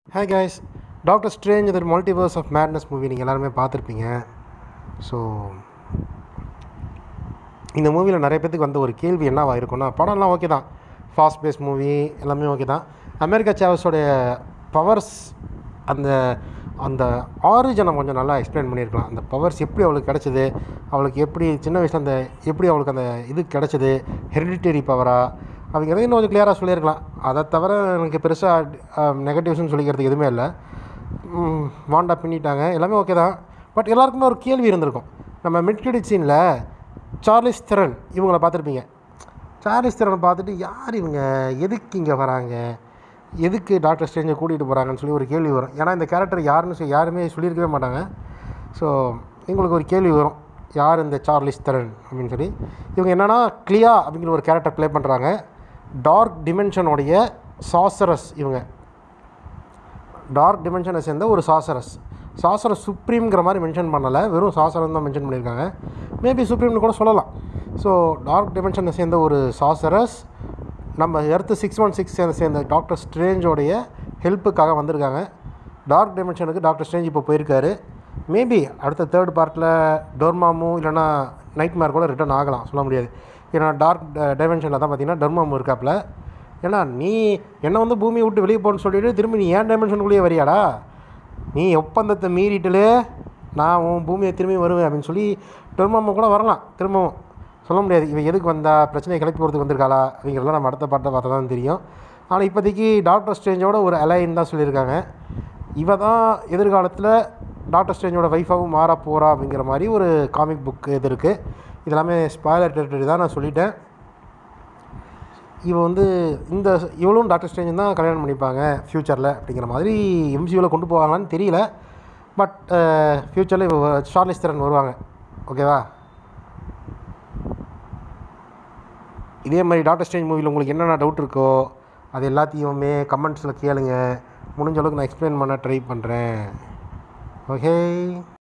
ஹே guys Doctor Strange இது Multiverse of Madness movie நீங்கள் எல்லாருமே பார்த்துருப்பீங்க ஸோ இந்த மூவியில் நிறைய பேத்துக்கு வந்த ஒரு கேள்வி என்னவா இருக்கும்னா படம்லாம் ஓகே தான் ஃபாஸ்ட் பேஸ் மூவி எல்லாமே ஓகே தான் அமெரிக்கா சேவஸோடைய பவர்ஸ் அந்த அந்த ஆரிஜனை கொஞ்சம் நல்லா எக்ஸ்பிளைன் பண்ணியிருக்கலாம் அந்த பவர்ஸ் எப்படி அவளுக்கு கிடச்சிது அவளுக்கு எப்படி சின்ன வயசில் அந்த எப்படி அவளுக்கு அந்த இது கிடச்சிது ஹெரிடிட்டரி பவரா அப்படிங்கிறது இன்னும் கொஞ்சம் கிளியராக சொல்லியிருக்கலாம் அதை தவிர எனக்கு பெருசாக நெகட்டிவ்ஸ்னு சொல்லிக்கிறதுக்கு எதுவுமே இல்லை ம், வாண்டா பின்னிட்டாங்க எல்லாமே ஓகே தான் பட் எல்லாருக்குமே ஒரு கேள்வி இருந்திருக்கும் நம்ம மிட் கிரெடிட் சீனில் சார்லிஸ் திறன் இவங்கள பார்த்துருப்பீங்க சார்லிஸ் திறனை பார்த்துட்டு யார் இவங்க எதுக்கு இங்கே வராங்க எதுக்கு டாக்டர் ஸ்ட்ரேஞ்சை கூட்டிகிட்டு போகிறாங்கன்னு சொல்லி ஒரு கேள்வி வரும் ஏன்னா இந்த கேரக்டர் யாருன்னு சொல்லி யாருமே சொல்லியிருக்கவே மாட்டாங்க ஸோ எங்களுக்கு ஒரு கேள்வி வரும் யார் இந்த சார்லிஸ் தரன் அப்படின்னு சொல்லி இவங்க என்னென்னா கிளியா அப்படிங்கிற ஒரு கேரக்டர் ப்ளே பண்ணுறாங்க டார்க் டிமென்ஷனுடைய சாசரஸ் இவங்க டார்க் டிமென்ஷனை சேர்ந்த ஒரு சாசரஸ் சாசரஸ் சுப்ரீம்ங்கிற மாதிரி மென்ஷன் பண்ணலை வெறும் சாசரம் தான் மென்ஷன் பண்ணியிருக்காங்க மேபி சுப்ரீம்னு கூட சொல்லலாம் ஸோ டார்க் டிமென்ஷனை சேர்ந்த ஒரு சாசரஸ் நம்ம எர்த்து சிக்ஸ் ஒன் சிக்ஸ் சேர்ந்த சேர்ந்த டாக்டர் ஸ்ட்ரேஞ்சோடைய ஹெல்ப்புக்காக வந்திருக்காங்க டார்க் டிமென்ஷனுக்கு டாக்டர் ஸ்ட்ரேஞ்ச் இப்போ போயிருக்காரு மேபி அடுத்த தேர்ட் பார்ட்டில் டோர்மாமு இல்லைனா நைட் மேர் கூட ரிட்டர்ன் ஆகலாம் சொல்ல முடியாது ஏன்னா டார்க் டைமென்ஷனில் தான் பார்த்தீங்கன்னா டர்மாமு இருக்காப்புல ஏன்னா நீ என்னை வந்து பூமியை விட்டு வெளியே போகணும்னு சொல்லிட்டு திரும்பி நீ ஏன் டைமென்ஷனுக்குள்ளேயே வரியாடா நீ ஒப்பந்தத்தை மீறிட்டுலே நான் உன் பூமியை திரும்பி வருவேன் அப்படின்னு சொல்லி டொர்மாமா கூட வரலாம் திரும்பவும் சொல்ல முடியாது இவன் எதுக்கு வந்தா பிரச்சனையை கிளப்பி போகிறதுக்கு வந்திருக்காளா அப்படிங்கிறதெல்லாம் நம்ம அடுத்த பாட்டை பார்த்தா தான் தெரியும் ஆனால் இப்போதைக்கு டாக்டர் ஸ்ட்ரேஞ்சோட ஒரு அலைன் தான் சொல்லியிருக்காங்க இவ தான் எதிர்காலத்தில் டாக்டர் ஸ்ட்ரேஞ்சோட ஒய்ஃபாகவும் மாற போகிறா அப்படிங்கிற மாதிரி ஒரு காமிக் புக் இது இருக்குது இதெல்லாமே ஸ்பாய்லர் டெரிட்டரி தான் நான் சொல்லிட்டேன் இவ வந்து இந்த இவளும் டாக்டர் ஸ்ட்ரேஞ்ச் தான் கல்யாணம் பண்ணிப்பாங்க ஃப்யூச்சரில் அப்படிங்கிற மாதிரி எம்சியூவில் கொண்டு போவாங்களான்னு தெரியல பட் ஃப்யூச்சரில் இவ ஷார்லிஸ் திறன் வருவாங்க ஓகேவா இதே மாதிரி டாக்டர் ஸ்ட்ரேஞ்ச் மூவியில் உங்களுக்கு என்னென்ன டவுட் இருக்கோ அது எல்லாத்தையுமே கமெண்ட்ஸில் கேளுங்க முடிஞ்ச அளவுக்கு நான் எக்ஸ்பிளைன் பண்ண ட்ரை பண்ணுறேன் ஓகே